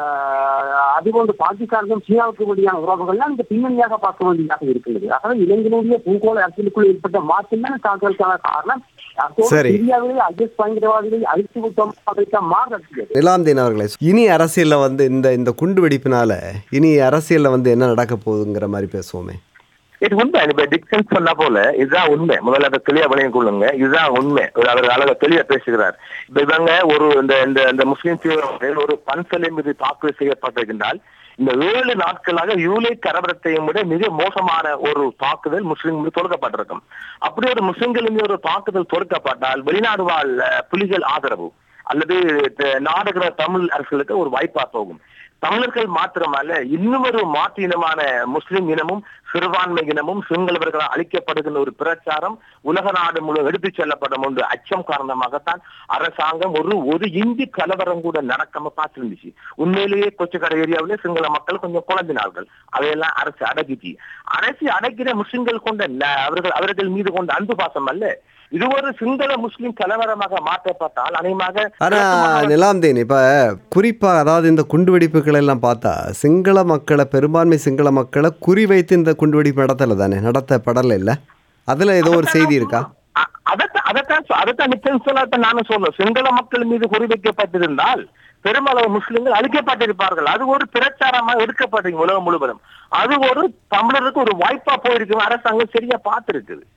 ஆஹ் அதுபோன்று பாகிஸ்தானுக்கும் சீனாவுக்கும் இடையான உறவுகள்லாம் இந்த பின்னணியாக பார்க்க வேண்டியதாக இருக்கிறது ஆகவே இலங்கையினுடைய பூகோள அரசியலுக்குள் ஏற்பட்ட மாற்றம் தான் தாக்குதலுக்கான காரணம் அப்போது சரி. இந்தியாவிலே ஐஎஸ் பயங்கரவாதிகளை அழித்து விட்டோம் அதற்காக மாறுறது நிலாம்தீன் அவர்களே இனி அரசியலில் வந்து இந்த இந்த குண்டு வெடிப்பினால இனி அரசியலில் வந்து என்ன நடக்க போகுதுங்கிற மாதிரி பேசுவோமே இது உண்மை இப்ப டிக்சன் சொன்ன போல இதுதான் உண்மை முதல்ல அதை தெளிவா விளங்கிக் கொள்ளுங்க இதுதான் உண்மை ஒரு அவர் அழகா தெளிவா பேசுகிறார் இப்ப இவங்க ஒரு இந்த இந்த இந்த முஸ்லிம் தீவிரவாதிகள் ஒரு பன்சலை மீது தாக்குதல் செய்யப்பட்டிருக்கின்றால் இந்த ஏழு நாட்களாக யூலை கரபரத்தையும் விட மிக மோசமான ஒரு தாக்குதல் முஸ்லிம் மீது தொடுக்கப்பட்டிருக்கும் அப்படி ஒரு முஸ்லிம்கள் மீது ஒரு தாக்குதல் தொடுக்கப்பட்டால் வெளிநாடு வாழ் அஹ், புலிகள் ஆதரவு அல்லது த- நாடுகிற தமிழ் அரசுகளுக்கு ஒரு வாய்ப்பா போகும் தமிழர்கள் மாத்திரமல்ல இன்னும் ஒரு மாற்று இனமான முஸ்லிம் இனமும் சிறுபான்மை இனமும் சிங்களவர்களால் அளிக்கப்படுகின்ற ஒரு பிரச்சாரம் உலக நாடு முழு எடுத்துச் செல்லப்படும் ஒன்று அச்சம் காரணமாகத்தான் அரசாங்கம் ஒரு ஒரு இந்தி கலவரம் கூட நடக்காம பார்த்திருந்துச்சு உண்மையிலேயே கொச்சக்கடை ஏரியாவிலே சிங்கள மக்கள் கொஞ்சம் குழம்பினார்கள் அதையெல்லாம் அரசு அடக்கிச்சு அரசு அடக்கிற முஸ்லிம்கள் கொண்ட ந- அவர்கள் அவர்கள் மீது கொண்ட அன்பு பாசம் அல்ல இது ஒரு சிங்கள முஸ்லிம் கலவரமாக மாற்றப்பட்டால் அநேகமாக ஆனால் நிலாம்தீன் இப்போ குறிப்பாக அதாவது இந்த குண்டுவெடிப்புகள் எல்லாம் பார்த்தா சிங்கள மக்களை பெரும்பான்மை சிங்கள மக்களை குறிவைத்து இந்த குண்டுவெடிப்பு நடத்தலை தானே நடத்தப்படலை இல்லை அதில் ஏதோ ஒரு செய்தி இருக்கா அ- அதைத்தான் அதைத்தான் சொ- அதைத்தான் நிச்சயம் சொல்லத்தான் நானும் சொல்லுவேன் சிங்கள மக்கள் மீது குறிவைக்கப்பட்டிருந்தால் பெருமளவு முஸ்லிம்கள் அழிக்கப்பட்டிருப்பார்கள் அது ஒரு பிரச்சாரமாக எடுக்கப்பட்டிருக்கு உலகம் முழுவதும் அது ஒரு தமிழருக்கு ஒரு வாய்ப்பா போயிருக்கு அரசாங்கம் சரியா பார்த்திருக்குது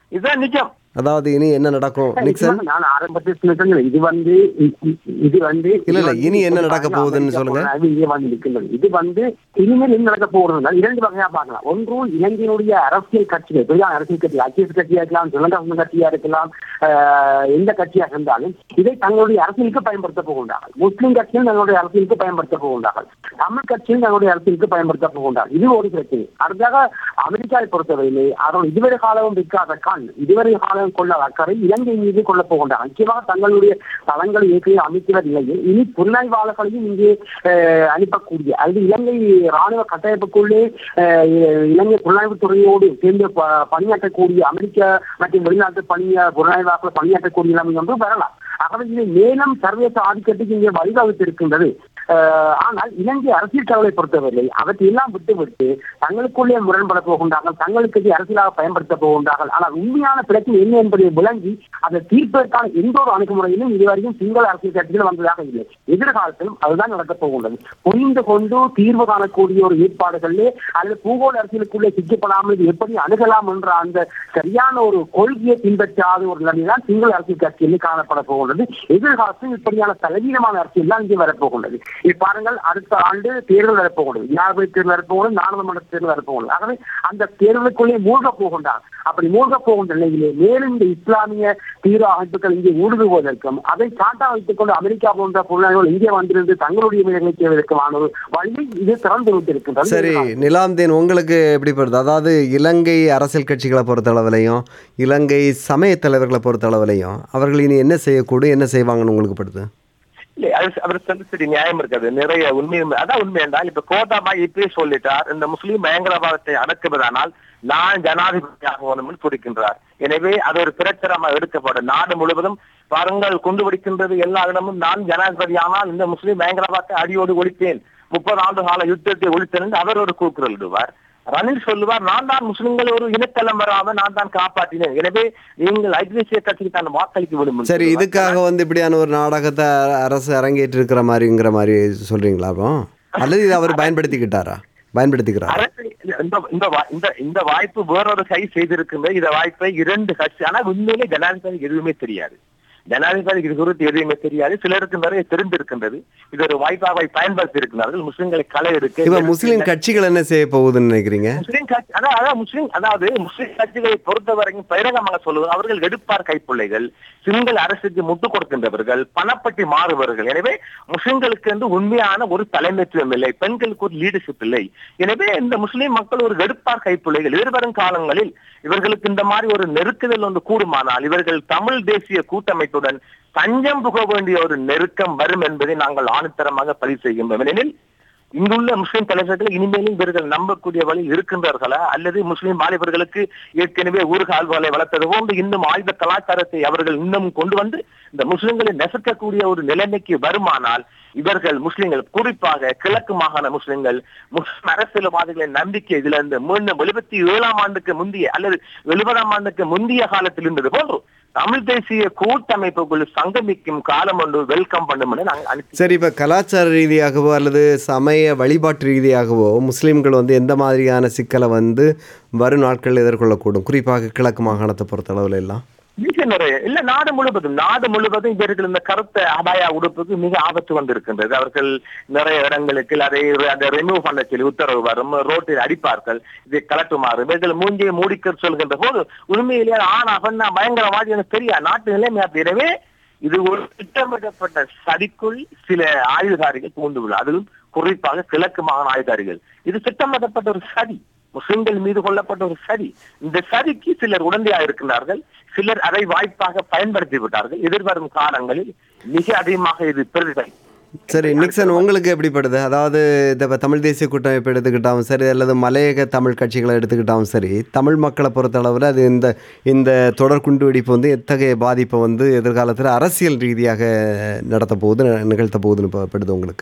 இதுதான் நிஜம் அதாவது இனி என்ன நடக்கும் நிக்சன் நான் ஆரம்பத்தில் சொன்னேன் இது வந்து இ- இ- இது வந்து இல்ல, இல்ல, இனி என்ன நடக்க போகுதுன்னு சொல்லுங்க. அது இங்கே வந்து நிற்கின்றது இது வந்து இனிமேல் என்ன நடக்க போகுதுன்னா இரண்டு வகையா பார்க்கலாம் ஒன்று இலங்கையினுடைய அரசியல் கட்சிகள் பெரிய அரசியல் கட்சி ஐக்கிய கட்சியா இருக்கலாம் சுதந்திர கட்சியா இருக்கலாம் ஆஹ், எந்த கட்சியாக இருந்தாலும் இதை தங்களுடைய அரசியலுக்கு பயன்படுத்த போகின்றார்கள் முஸ்லிம் கட்சியும் தங்களுடைய அரசியலுக்கு பயன்படுத்த போகின்றார்கள் தமிழ் கட்சியும் தங்களுடைய அரசியலுக்கு பயன்படுத்த போகின்றார்கள் இது ஒரு பிரச்சனை அடுத்ததாக அமெரிக்காவை பொறுத்தவரையிலே அவர்கள் இதுவரை காலமும் விற்காத கண் இதுவரை காலம் கொள்ள அக்கறை இலங்கை மீது கொள்ளப் போகின்றார்கள் நிச்சயமாக தங்களுடைய தளங்களை ஏற்கனவே அமைக்கிற நிலையில் இனி புலனாய்வாளர்களையும் இங்கே அஹ், அனுப்பக்கூடிய அல்லது இலங்கை ராணுவ கட்டமைப்புக்குள்ளே அஹ், இலங்கை புலனாய்வு துறையோடு சேர்ந்து ப- பணியாற்றக்கூடிய அமெரிக்க மற்றும் வெளிநாட்டு பணிய புலனாய்வாளர்கள் பணியாற்றக்கூடிய நிலைமை ஒன்று வரலாம் ஆகவே இது மேலும் சர்வதேச ஆதிக்கத்துக்கு இங்கே வழிவகுத்திருக்கின்றது அஹ், ஆனால் இலங்கை அரசியல் கவலை பொறுத்தவரை அவற்றை எல்லாம் விட்டுவிட்டு தங்களுக்குள்ளே முரண்பட போகின்றார்கள் தங்களுக்கு இது அரசியலாக பயன்படுத்த போகின்றார்கள் ஆனால் உண்மையான பிரச்சனை என்ன என்பதை விளங்கி அதை தீர்ப்பதற்கான எந்த ஒரு அணுகுமுறையிலும் இதுவரையும் சிங்கள அரசியல் கட்சிகள் வந்ததாக இல்லை எதிர்காலத்திலும் அதுதான் நடக்கப் போகின்றது புரிந்து கொண்டு தீர்வு காணக்கூடிய ஒரு ஏற்பாடுகளிலே அல்லது பூகோள அரசியலுக்குள்ளே சிக்கப்படாமல் இது எப்படி அணுகலாம் என்ற அந்த சரியான ஒரு கொள்கையை பின்பற்றாத ஒரு நிலைதான் சிங்கள அரசியல் கட்சியில் காணப்பட போகின்றது எதிர்காலத்தில் இப்படியான தலைவீனமான அரசியல் தான் இங்கே வரப்போகின்றது இது பாருங்கள் அடுத்த ஆண்டு தேர்தல் வரப்போகின்றது ஜனாதிபதி தேர்தல் வரப்போகிறது நாடாளுமன்ற தேர்தல் வரப்போகிறது ஆகவே அந்த தேர்தலுக்குள்ளே மூழ்க போகின்றார் அப்படி மூழ்க போகின்ற நிலையிலே மேலும் இந்த இஸ்லாமிய தீவிர அமைப்புகள் இங்கே ஊடுருவதற்கும் அதை சாட்டா வைத்துக் கொண்டு அமெரிக்கா போன்ற பொருளாதாரங்கள் இங்கே வந்திருந்து தங்களுடைய வேலைகளை செய்வதற்கான ஒரு வழியை இது திறந்து விட்டிருக்கின்றது சரி நிலாம்தேன் உங்களுக்கு எப்படிப்படுது அதாவது இலங்கை அரசியல் கட்சிகளை பொறுத்தளவுலையும் இலங்கை சமய தலைவர்களை பொறுத்தளவுலையும் அவர்கள் இனி என்ன செய்யக்கூடும் என்ன செய்வாங்கன்னு உங்களுக்கு படுது இல்லை அது அவர் சொல்ல சரி நியாயம் இருக்காது நிறைய உண்மை உண்மை- அதான் உண்மை என்றால் இப்ப கோட்டாபா இப்பயே சொல்லிட்டார் இந்த முஸ்லீம் பயங்கரவாதத்தை அடக்குவதானால் நான் ஜனாதிபதியாக வேணும்னு துடிக்கின்றார் எனவே அது ஒரு பிரச்சனமா எடுக்கப்படும் நாடு முழுவதும் பாருங்கள் குண்டு வெடிக்கின்றது எல்லா இடமும் நான் ஜனாதிபதியானால் இந்த முஸ்லீம் பயங்கரவாதத்தை அடியோடு ஒழித்தேன் முப்பது ஆண்டு கால யுத்தத்தை ஒழித்தேன் என்று அவர் ஒரு கூக்குரல் இடுவார் ரணில் சொல்லுவார் நான் தான் முஸ்லிம்கள் ஒரு இனத்தலம் வராம நான் தான் காப்பாற்றினேன் எனவே நீங்கள் ஐக்கிய கட்சிக்கு தான் வாக்களிக்க விடும் என்று சரி சொல்லுவார். இதுக்காக வந்து இப்படியான ஒரு நாடகத்தை அரசு அரங்கேற்றி இருக்கிற மாதிரிங்கிற மாதிரி சொல்றீங்களா அப்போ அல்லது இதை அவர் பயன்படுத்திக்கிட்டாரா பயன்படுத்திக்கிறாரா அரசு இந்த இந்த வா- இந்த இந்த வாய்ப்பு வேறொரு கை செய்திருக்கின்ற இந்த வாய்ப்பை இரண்டு கட்சி ஆனா உண்மையிலே ஜனாதிபதி எதுவுமே தெரியாது ஜனாதிபதி இது குறித்து எதுவுமே தெரியாது சிலருக்கு நிறைய தெரிந்திருக்கின்றது இது ஒரு வாய்ப்பாக பயன்படுத்தி இருக்கிறார்கள் முஸ்லிம்களை களை எடுக்க இப்ப முஸ்லீம் கட்சிகள் என்ன செய்ய போகுதுன்னு நினைக்கிறீங்க முஸ்லிம் கட்சி அதான் அதான் முஸ்லிம் அதாவது முஸ்லிம் கட்சிகளை பொறுத்த வரைக்கும் பகிரங்கமாக சொல்லுவது அவர்கள் எடுப்பார் கைப்பிள்ளைகள் சிங்கள அரசுக்கு முட்டு கொடுக்கின்றவர்கள் பணப்பட்டி மாறுபவர்கள் எனவே முஸ்லிம்களுக்கு என்று உண்மையான ஒரு தலைமைத்துவம் இல்லை பெண்களுக்கு ஒரு லீடர்ஷிப் இல்லை எனவே இந்த முஸ்லிம் மக்கள் ஒரு எடுப்பார் கைப்பிள்ளைகள் எதிர்வரும் காலங்களில் இவர்களுக்கு இந்த மாதிரி ஒரு நெருக்குதல் ஒன்று கூடுமானால் இவர்கள் தமிழ் தேசிய கூட்டமைப்புடன் தஞ்சம் புக வேண்டிய ஒரு நெருக்கம் வரும் என்பதை நாங்கள் ஆணித்தரமாக பதிவு செய்கின்றோம் ஏனெனில் இங்குள்ள முஸ்லிம் தலைவர்கள் இனிமேலும் இவர்கள் நம்பக்கூடிய வழியில் இருக்கின்றார்களா அல்லது முஸ்லிம் வாலிபர்களுக்கு ஏற்கனவே ஊர்கால்வாலை வளர்த்தது போன்று இன்னும் ஆயுத கலாச்சாரத்தை அவர்கள் இன்னும் கொண்டு வந்து இந்த முஸ்லிம்களை நெசுக்கக்கூடிய ஒரு நிலைமைக்கு வருமானால் இவர்கள் முஸ்லிம்கள் குறிப்பாக கிழக்கு மாகாண முஸ்லிம்கள் முஸ்லிம் அரசியல்வாதிகளின் நம்பிக்கை இதுல இருந்து மீண்டும் எழுபத்தி ஏழாம் ஆண்டுக்கு முந்தைய அல்லது எழுபதாம் ஆண்டுக்கு முந்தைய காலத்தில் இருந்தது போன்று தமிழ் தேசிய கூட்டமைப்புக்குள் சங்கமிக்கும் காலம் ஒன்று வெல்கம் பண்ணும் நாங்கள் அனுப்பி சரி இப்போ கலாச்சார ரீதியாகவோ அல்லது சமய வழிபாட்டு ரீதியாகவோ முஸ்லீம்கள் வந்து எந்த மாதிரியான சிக்கலை வந்து வரும் நாட்களில் எதிர்கொள்ளக்கூடும் குறிப்பாக கிழக்கு மாகாணத்தை பொறுத்தளவில் எல்லாம் மிக நிறைய இல்ல நாடு முழுவதும் நாடு முழுவதும் இவர்கள் இந்த கருத்தை அபாயா உடுப்புக்கு மிக ஆபத்து வந்திருக்கின்றது அவர்கள் நிறைய இடங்களுக்கு அதை அதை ரிமூவ் பண்ண சொல்லி உத்தரவு வரும் ரோட்டில் அடிப்பார்கள் இதை கலட்டுமாறு இவர்கள் மூஞ்சியை மூடிக்க சொல்கின்ற போது உண்மையிலேயே ஆனா பெண்ணா பயங்கரவாதி எனக்கு தெரியாது நாட்டு நிலைமை அப்படி எனவே இது ஒரு திட்டமிடப்பட்ட சதிக்குள் சில ஆயுதாரிகள் பூந்துள்ளது அதுவும் குறிப்பாக கிழக்கு மாகாண ஆயுதாரிகள் இது திட்டமிடப்பட்ட ஒரு சதி முஸ்லிம்கள் மீது கொள்ளப்பட்ட ஒரு சதி இந்த சதிக்கு சிலர் உடந்தையா இருக்கிறார்கள் சிலர் அதை வாய்ப்பாக பயன்படுத்தி விட்டார்கள் எதிர்வரும் காலங்களில் மிக அதிகமாக இது பெருதை சரி நிக்சன் உங்களுக்கு எப்படிப்படுது அதாவது இந்த இப்ப தமிழ் தேசிய கூட்டமைப்பு எடுத்துக்கிட்டாலும் சரி அல்லது மலையக தமிழ் கட்சிகளை எடுத்துக்கிட்டாலும் சரி தமிழ் மக்களை பொறுத்தளவில் அது இந்த இந்த தொடர் குண்டு வெடிப்பு வந்து எத்தகைய பாதிப்பை வந்து எதிர்காலத்தில் அரசியல் ரீதியாக நடத்த போகுது நிகழ்த்த போகுதுன்னு ப- படுது உங்களுக்கு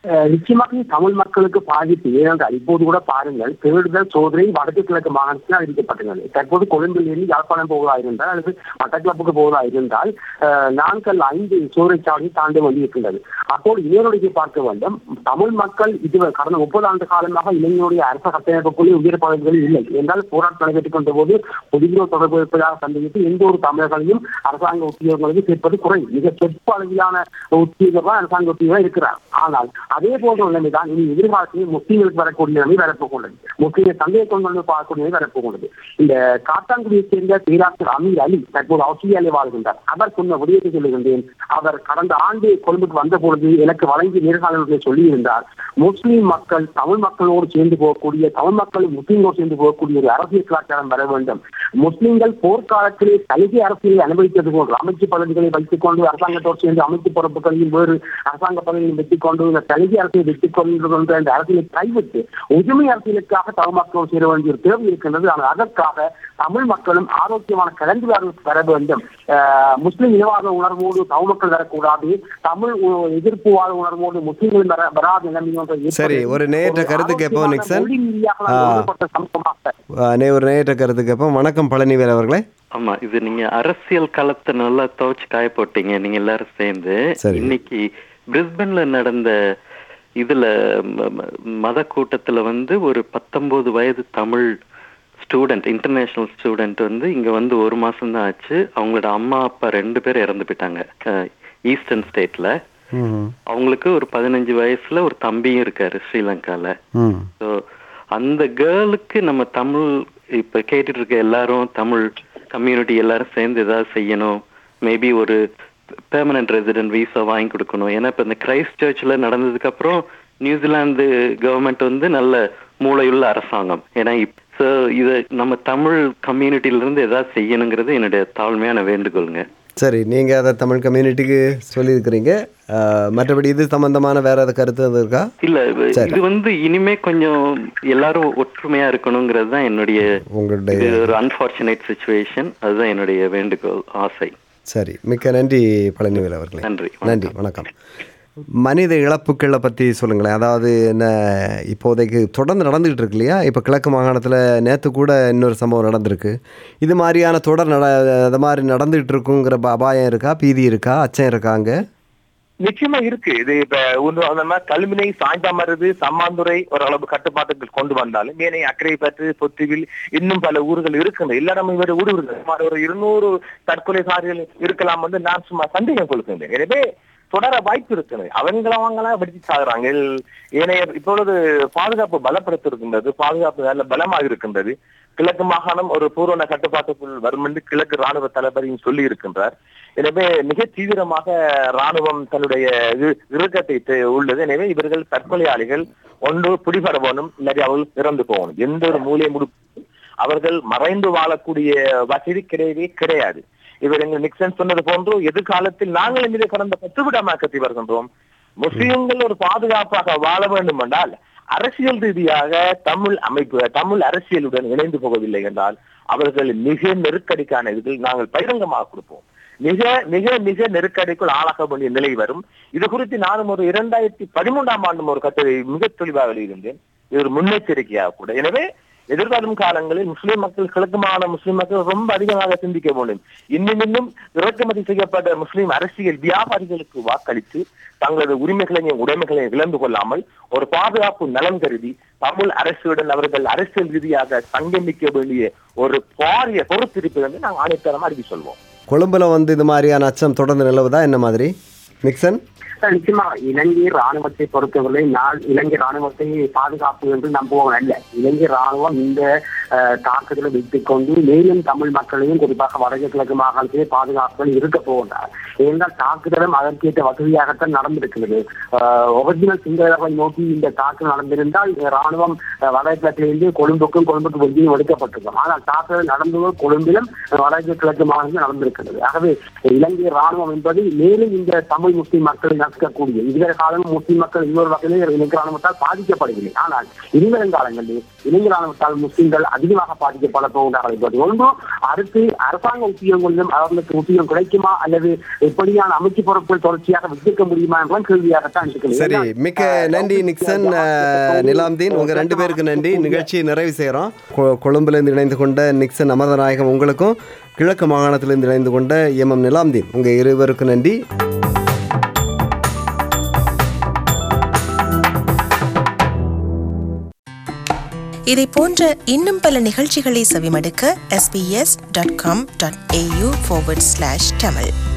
அஹ் நிச்சயமாக தமிழ் மக்களுக்கு பாதிப்பு ஏனென்றால் இப்போது கூட பாருங்கள் தேடுதல் சோதனை வடக்கு கிழக்கு மாகாணத்தில் அறிவிக்கப்பட்டுள்ளது தற்போது கொழும்பில் இருந்து யாழ்ப்பாணம் போவதா இருந்தால் அல்லது மட்டக்களப்புக்கு போவதா இருந்தால் அஹ், நான்கு ஐந்து சோதனை சாவடியை தாண்ட வேண்டியிருக்கின்றது அப்போது இளைஞருடைய பார்க்க வேண்டும் தமிழ் மக்கள் இது கடந்த முப்பது ஆண்டு காலமாக இளைஞருடைய அரச கட்டமைப்புக்குள்ளே உயர் பதவிகளில் இல்லை என்றால் போராட்டம் நடைபெற்றுக் கொண்ட போது பொதுவிரோ தொடர்பு இருப்பதாக சந்தேகித்து எந்த ஒரு தமிழர்களையும் அரசாங்க உத்தியோகங்களுக்கு சேர்ப்பது குறை மிக சொற்ப அளவிலான உத்தியோகம் தான் அரசாங்க உத்தியோகம் இருக்கிறார் ஆனால் அதே போன்ற நிலைமைதான் இனி எதிர்காலத்தில் முஸ்லீம்களுக்கு வரக்கூடிய நிலைமை வரப்போகிறது முஸ்லீம்கள் சந்தையை கொண்டு வந்து பார்க்கக்கூடிய நிலைமை வரப்போகிறது இந்த காத்தாங்குடியைச் சேர்ந்த பேராசிரியர் அமீர் அலி தற்போது ஆஸ்திரேலியாவில் வாழ்கின்றார் அவர் சொன்ன விடயத்தை சொல்லுகின்றேன் அவர் கடந்த ஆண்டு கொழும்புக்கு வந்த பொழுது எனக்கு வழங்கிய நேர்காணல்களை சொல்லியிருந்தார் முஸ்லீம் மக்கள் தமிழ் மக்களோடு சேர்ந்து போகக்கூடிய தமிழ் மக்கள் முஸ்லீம்களோடு சேர்ந்து போகக்கூடிய ஒரு அரசியல் கலாச்சாரம் வர வேண்டும் முஸ்லீம்கள் போர்க்காலத்திலே சலுகை அரசியலை அனுபவித்தது போன்று அமைச்சு பதவிகளை வைத்துக் கொண்டு அரசாங்கத்தோடு சேர்ந்து அமைச்சு பொறுப்புகளையும் வேறு அரசாங்க பதவியையும் வெற்றிக் கொண்டு இந்த சலுகை அரசியலை வெற்றிக் கொண்டு என்ற அந்த அரசியலை கைவிட்டு உரிமை அரசியலுக்காக தமிழ் மக்களோடு சேர வேண்டிய ஒரு தேவை இருக்கின்றது ஆனால் அதற்காக தமிழ் மக்களும் ஆரோக்கியமான கலந்துரையாடல் பெற வேண்டும் அஹ் முஸ்லிம் இனவாத உணர்வோடு தமிழ் மக்கள் வரக்கூடாது தமிழ் உ- எதிர்ப்புவாத உணர்வோடு முஸ்லிம்கள் வர வராத நிலைமை ஒன்றை ஏற்படுத்தி சரி, ஒரு நேயற்ற கருத்து கேட்போம், ஆரோக்கியமான நிக்சன். மொழி ரீதியாக நாம் ஆ. ஒன்றுபட்ட சமூகமாக அஹ், ஒரு நேற்ற கருத்து கேட்போம் வணக்கம் பழனிவேல் அவர்களே ஆமா இது நீங்க அரசியல் களத்தை நல்லா துவைச்சு காய போட்டீங்க நீங்க எல்லாரும் சேர்ந்து சரி. இன்னைக்கு பிரிஸ்பன்ல நடந்த இதுல ம- ம- மத கூட்டத்துல வந்து ஒரு பத்தொன்பது வயது தமிழ் ஸ்டூடெண்ட் இன்டர்நேஷனல் ஸ்டூடெண்ட் வந்து இங்க வந்து ஒரு மாசம் தான் ஆச்சு அவங்களோட அம்மா அப்பா ரெண்டு பேர் இறந்து போயிட்டாங்க ஈஸ்டர்ன் ஸ்டேட்ல ம் அவங்களுக்கு ஒரு பதினஞ்சு வயசுல ஒரு தம்பியும் இருக்காரு ஸ்ரீலங்கால ம் ஸோ அந்த கேர்ளுக்கு நம்ம தமிழ் இப்ப கேட்டுட்டு இருக்க எல்லாரும் தமிழ் கம்யூனிட்டி எல்லாரும் சேர்ந்து ஏதாவது செய்யணும் மேபி ஒரு பெர்மனன்ட் ரெசிடென்ட் விசா வாங்கி கொடுக்கணும் ஏன்னா இப்ப இந்த கிரைஸ்ட் சர்ச்ல நடந்ததுக்கு அப்புறம் நியூசிலாந்து கவர்மெண்ட் வந்து நல்ல மூளையுள்ள அரசாங்கம் ஏன்னா ஸோ இதை நம்ம தமிழ் கம்யூனிட்டில இருந்து ஏதாவது செய்யணுங்கிறது என்னுடைய தாழ்மையான வேண்டுகோளுங்க சரி நீங்கள் அதை தமிழ் கம்யூனிட்டிக்கு சொல்லியிருக்கிறீங்க அஹ், மற்றபடி இது சம்பந்தமான வேற ஏதாவது கருத்து எதுவும் இருக்கா இல்ல சரி. இது வந்து இனிமே கொஞ்சம் எல்லாரும் ஒற்றுமையா இருக்கணுங்கிறது தான் என்னுடைய உங்களுடைய இது ஒரு அன்பார்ச்சுனேட் சுச்சுவேஷன் அதுதான் என்னுடைய வேண்டுகோள் ஆசை சரி மிக்க நன்றி பழனிவேல் அவர்களே நன்றி நன்றி வணக்கம் மனித இழப்புக்களை பற்றி சொல்லுங்களேன் அதாவது என்ன இப்போதைக்கு தொடர்ந்து நடந்துகிட்டு இருக்கு இல்லையா இப்போ கிழக்கு மாகாணத்தில் நேற்று கூட இன்னொரு சம்பவம் நடந்திருக்கு இது மாதிரியான தொடர் நட அது மாதிரி நடந்துகிட்டு இருக்குங்கிற ப- அபாயம் இருக்கா பீதி இருக்கா அச்சம் இருக்காங்க நிச்சயமா இருக்கு இது இப்ப ஒன்று அந்த மாதிரி கல்வினை சாய்ந்தாமருது சம்மாந்துறை ஓரளவு கட்டுப்பாட்டுக்கு கொண்டு வந்தாலும் ஏனைய அக்கறை பற்று பொத்துவில் இன்னும் பல ஊர்கள் இருக்கின்றன எல்லா நம்ம இவர் ஊடுருவது சுமார் ஒரு இருநூறு தற்கொலைசாரிகள் இருக்கலாம் வந்து நான் சும்மா சந்தேகம் கொள்கின்றேன் எனவே தொடர வாய்ப்பு இருக்குது அவங்கள அவங்களாம் வெடிச்சு சாகுறாங்க இல்- ஏனைய இப்பொழுது பாதுகாப்பு பலப்படுத்தி இருக்கின்றது பாதுகாப்பு நல்ல பலமாக இருக்கின்றது கிழக்கு மாகாணம் ஒரு பூரண கட்டுப்பாட்டுக்குள் வரும் என்று கிழக்கு ராணுவ தளபதியும் சொல்லி இருக்கின்றார் எனவே மிக தீவிரமாக ராணுவம் தன்னுடைய இரு- இறுக்கத்தை தெ- உள்ளது எனவே இவர்கள் தற்கொலையாளிகள் ஒன்று பிடிபட வேணும் இல்லாட்டி அவர்கள் இறந்து போகணும் எந்த ஒரு மூலை முடுப்பு அவர்கள் மறைந்து வாழக்கூடிய வசதி கிடையவே கிடையாது இவர் எங்கள் நிக்சன் சொன்னது போன்று எதிர்காலத்தில் நாங்கள் மீது கடந்த பத்து விடமாக்கத்தை வருகின்றோம் முஸ்லிம்கள் ஒரு பாதுகாப்பாக வாழ வேண்டும் என்றால் அரசியல் ரீதியாக தமிழ் அமைப்பு தமிழ் அரசியலுடன் இணைந்து போகவில்லை என்றால் அவர்கள் மிக நெருக்கடிக்கான இதில் நாங்கள் பகிரங்கமாக கொடுப்போம் மிக மிக மிக நெருக்கடிக்குள் ஆளாக வேண்டிய நிலை வரும் இது குறித்து நானும் ஒரு இரண்டாயிரத்தி பதிமூன்றாம் ஆண்டும் ஒரு கட்டுரை மிக தெளிவாக வெளியிருந்தேன் இது ஒரு முன்னெச்சரிக்கையாக கூட எனவே எதிர்வரும் காலங்களில் முஸ்லிம் மக்கள் கிழக்கு மாகாண முஸ்லிம் மக்கள் ரொம்ப அதிகமாக சிந்திக்க வேண்டும் இன்னும் இன்னும் இறக்குமதி செய்யப்பட்ட முஸ்லிம் அரசியல் வியாபாரிகளுக்கு வாக்களித்து தங்களது உரிமைகளையும் உடைமைகளையும் இழந்து கொள்ளாமல் ஒரு பாதுகாப்பு நலன் கருதி தமிழ் அரசுடன் அவர்கள் அரசியல் ரீதியாக சங்கமிக்க வேண்டிய ஒரு பாரிய பொறுத்திருப்பு என்று நாங்கள் ஆணைத்தரமா அறிவி சொல்வோம் கொழும்புல வந்து இது மாதிரியான அச்சம் தொடர்ந்து நிலவுதா என்ன மாதிரி மிக்சன் நிச்சயமா இலங்கை ராணுவத்தை பொறுத்தவரை நான் இலங்கை ராணுவத்தை பாதுகாப்பு என்று நம்புவோம் அல்ல இலங்கை ராணுவம் இந்த அஹ், தாக்குதலை வைத்துக் கொண்டு மேலும் தமிழ் மக்களையும் குறிப்பாக வடக்கு கிழக்கு மாகாணத்திலே பாதுகாப்புகள் இருக்க போகின்றார் ஏனென்றால் தாக்குதலும் அதற்கேற்ற வசதியாகத்தான் நடந்திருக்கிறது ஒரிஜினல் சிங்களவை நோக்கி இந்த தாக்குதல் நடந்திருந்தால் இந்த ராணுவம் அஹ், வடக்கு கிழக்கிலிருந்து கொழும்புக்கும் கொழும்புக்கு வெளியும் எடுக்கப்பட்டிருக்கும் ஆனால் தாக்குதல் நடந்தது கொழும்பிலும் வடக்கு கிழக்கு மாகாணத்தில் நடந்திருக்கிறது ஆகவே இலங்கை ராணுவம் என்பது மேலும் இந்த தமிழ் முஸ்லிம் மக்களை நடக்கக்கூடிய இதுவரை காலம் முஸ்லிம் மக்கள் இன்னொரு வகையிலே இளைஞர் ராணுவத்தால் பாதிக்கப்படவில்லை ஆனால் இனிவரும் காலங்களில் இளைஞர் ராணுவத்தால் முஸ்லிம்கள் அதிகமாக பாதிக்கப்பட போகிறார்கள் என்பது ஒன்று அடுத்து அரசாங்க உத்தியோகங்களிலும் அவர்களுக்கு உத்தியோகம் கிடைக்குமா அல்லது எப்படியான அமைச்சு பொறுப்புகள் தொடர்ச்சியாக விதிக்க முடியுமா என்ற கேள்வியாகத்தான் இருக்கிறது சரி ஏன்னா, மிக்க அஹ், நன்றி நிக்சன் அஹ், நிலாம்தீன் உங்க ரெண்டு பேருக்கு நன்றி நிகழ்ச்சியை நிறைவு செய்கிறோம் கொ- கொழும்புலேருந்து இணைந்து கொண்ட நிக்சன் அமரநாயகம் உங்களுக்கும் கிழக்கு மாகாணத்திலிருந்து இணைந்து கொண்ட எம் எம் நிலாம்தீன் உங்க இருவருக்கும் நன்றி இதை போன்ற இன்னும் பல நிகழ்ச்சிகளை செவிமடுக்க sbs.com.au forward slash tamil